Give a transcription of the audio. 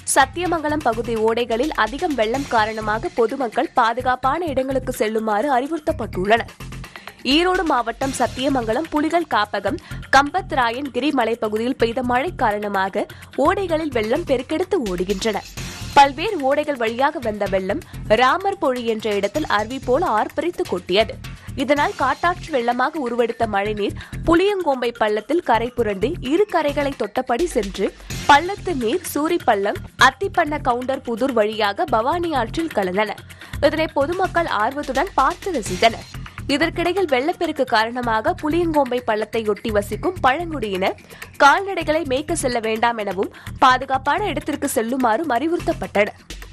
சத்தியமங்கலம் பகுதி ஓடைகளில் அதிகம் வெள்ளம் காரணமாக பொதுமக்கள் பாதுகாப்பான இடங்களுக்கு செல்லுமாறு அறிவுறுத்தப்பட்டுள்ளனர் ஈரோடு மாவட்டம் சத்தியமங்கலம் புலிகள் காப்பகம் கம்பத்ராயன் கிரி மலைப்பகுதியில் பெய்த மழை காரணமாக ஓடைகளில் வெள்ளம் பெருக்கெடுத்து ஓடுகின்றன பல்வேறு ஓடைகள் வழியாக வந்த வெள்ளம் ராமர் பொழி என்ற இடத்தில் அருவி போல ஆர்ப்பரித்து கொட்டியது இதனால் காட்டாற்று வெள்ளமாக உருவெடுத்த மழைநீர் புளியங்கோம்பை பள்ளத்தில் கரை புரண்டு இரு கரைகளை தொட்டபடி சென்று பள்ளத்து நீர் சூரி பள்ளம் அத்திப்பண்ண கவுண்டர் புதூர் வழியாக பவானி ஆற்றில் கலந்தன இதனை பொதுமக்கள் ஆர்வத்துடன் பார்த்து ரசித்தனர் இதற்கிடையில் வெள்ளப்பெருக்கு காரணமாக புளியங்கோம்பை பள்ளத்தை ஒட்டி வசிக்கும் பழங்குடியினர் கால்நடைகளை மேய்க்க செல்ல வேண்டாம் எனவும் பாதுகாப்பான இடத்திற்கு செல்லுமாறும் அறிவுறுத்தப்பட்டனர்